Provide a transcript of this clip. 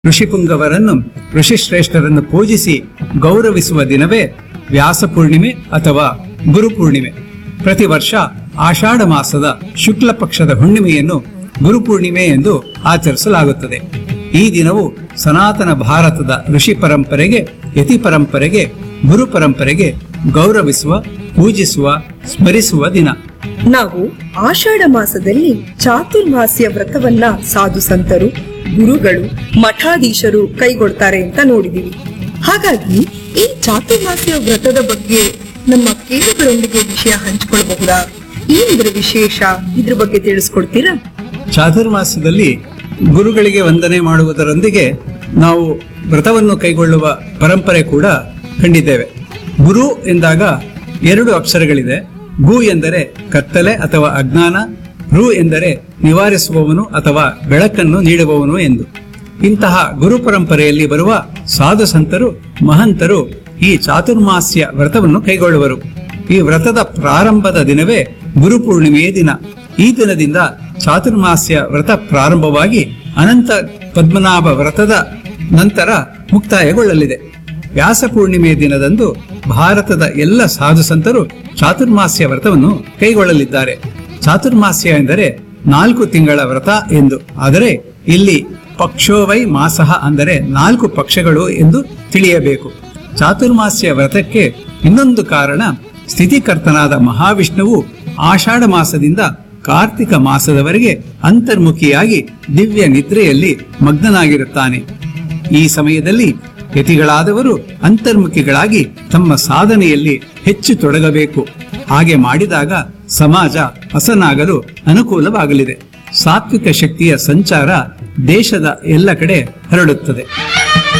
ಋಷಿಪುಂಗವರನ್ನು ಋಷಿಶ್ರೇಷ್ಠರನ್ನು ಪೂಜಿಸಿ ಗೌರವಿಸುವ ದಿನವೇ ವ್ಯಾಸ ಪೂರ್ಣಿಮೆ ಅಥವಾ ಗುರು ಪೂರ್ಣಿಮೆ ಪ್ರತಿ ವರ್ಷ ಆಷಾಢ ಮಾಸದ ಶುಕ್ಲ ಪಕ್ಷದ ಹುಣ್ಣಿಮೆಯನ್ನು ಗುರು ಪೂರ್ಣಿಮೆ ಎಂದು ಆಚರಿಸಲಾಗುತ್ತದೆ ಈ ದಿನವು ಸನಾತನ ಭಾರತದ ಋಷಿ ಪರಂಪರೆಗೆ ಯತಿ ಪರಂಪರೆಗೆ ಗುರು ಪರಂಪರೆಗೆ ಗೌರವಿಸುವ ಪೂಜಿಸುವ ಸ್ಮರಿಸುವ ದಿನ ನಾವು ಆಷಾಢ ಮಾಸದಲ್ಲಿ ಚಾತುರ್ಮಾಸ್ಯ ವ್ರತವನ್ನ ಸಾಧು ಸಂತರು ಗುರುಗಳು ಮಠಾಧೀಶರು ಕೈಗೊಳ್ತಾರೆ ಅಂತ ನೋಡಿದೀವಿ ಹಾಗಾಗಿ ಈ ಚಾತುರ್ಮಾಸ್ಯ ವ್ರತದ ಬಗ್ಗೆ ನಮ್ಮ ಕೇಳುಗರೊಂದಿಗೆ ವಿಷಯ ಹಂಚಿಕೊಳ್ಳಬಹುದಾ ಏನಿದ್ರ ವಿಶೇಷ ಇದ್ರ ಬಗ್ಗೆ ತಿಳಿಸ್ಕೊಡ್ತೀರಾ ಚಾತುರ್ಮಾಸ್ಯದಲ್ಲಿ ಗುರುಗಳಿಗೆ ವಂದನೆ ಮಾಡುವುದರೊಂದಿಗೆ ನಾವು ವ್ರತವನ್ನು ಕೈಗೊಳ್ಳುವ ಪರಂಪರೆ ಕೂಡ ಕಂಡಿದ್ದೇವೆ ಗುರು ಎಂದಾಗ ಎರಡು ಅಕ್ಷರಗಳಿದೆ ಗು ಎಂದರೆ ಕತ್ತಲೆ ಅಥವಾ ಅಜ್ಞಾನ ರು ಎಂದರೆ ನಿವಾರಿಸುವವನು ಅಥವಾ ಬೆಳಕನ್ನು ನೀಡುವವನು ಎಂದು ಇಂತಹ ಗುರು ಪರಂಪರೆಯಲ್ಲಿ ಬರುವ ಸಾಧು ಸಂತರು ಮಹಂತರು ಈ ಚಾತುರ್ಮಾಸ್ಯ ವ್ರತವನ್ನು ಕೈಗೊಳ್ಳುವರು ಈ ವ್ರತದ ಪ್ರಾರಂಭದ ದಿನವೇ ಗುರು ಪೂರ್ಣಿಮೆಯ ದಿನ ಈ ದಿನದಿಂದ ಚಾತುರ್ಮಾಸ್ಯ ವ್ರತ ಪ್ರಾರಂಭವಾಗಿ ಅನಂತ ಪದ್ಮನಾಭ ವ್ರತದ ನಂತರ ಮುಕ್ತಾಯಗೊಳ್ಳಲಿದೆ ವ್ಯಾಸ ಪೂರ್ಣಿಮೆಯ ದಿನದಂದು ಭಾರತದ ಎಲ್ಲ ಸಾಧು ಸಂತರು ಚಾತುರ್ಮಾಸ್ಯ ವ್ರತವನ್ನು ಕೈಗೊಳ್ಳಲಿದ್ದಾರೆ ಚಾತುರ್ಮಾಸ್ಯ ಎಂದರೆ ನಾಲ್ಕು ತಿಂಗಳ ವ್ರತ ಎಂದು ಆದರೆ ಇಲ್ಲಿ ಪಕ್ಷೋವೈ ಮಾಸಃ ಅಂದರೆ ನಾಲ್ಕು ಪಕ್ಷಗಳು ಎಂದು ತಿಳಿಯಬೇಕು ಚಾತುರ್ಮಾಸ್ಯ ವ್ರತಕ್ಕೆ ಇನ್ನೊಂದು ಕಾರಣ ಸ್ಥಿತಿಕರ್ತನಾದ ಮಹಾವಿಷ್ಣುವು ಆಷಾಢ ಮಾಸದಿಂದ ಕಾರ್ತಿಕ ಮಾಸದವರೆಗೆ ಅಂತರ್ಮುಖಿಯಾಗಿ ದಿವ್ಯ ನಿದ್ರೆಯಲ್ಲಿ ಮಗ್ನನಾಗಿರುತ್ತಾನೆ ಈ ಸಮಯದಲ್ಲಿ ಯತಿಗಳಾದವರು ಅಂತರ್ಮುಖಿಗಳಾಗಿ ತಮ್ಮ ಸಾಧನೆಯಲ್ಲಿ ಹೆಚ್ಚು ತೊಡಗಬೇಕು ಹಾಗೆ ಮಾಡಿದಾಗ ಸಮಾಜ ಹಸನಾಗಲು ಅನುಕೂಲವಾಗಲಿದೆ ಸಾತ್ವಿಕ ಶಕ್ತಿಯ ಸಂಚಾರ ದೇಶದ ಎಲ್ಲ ಕಡೆ ಹರಡುತ್ತದೆ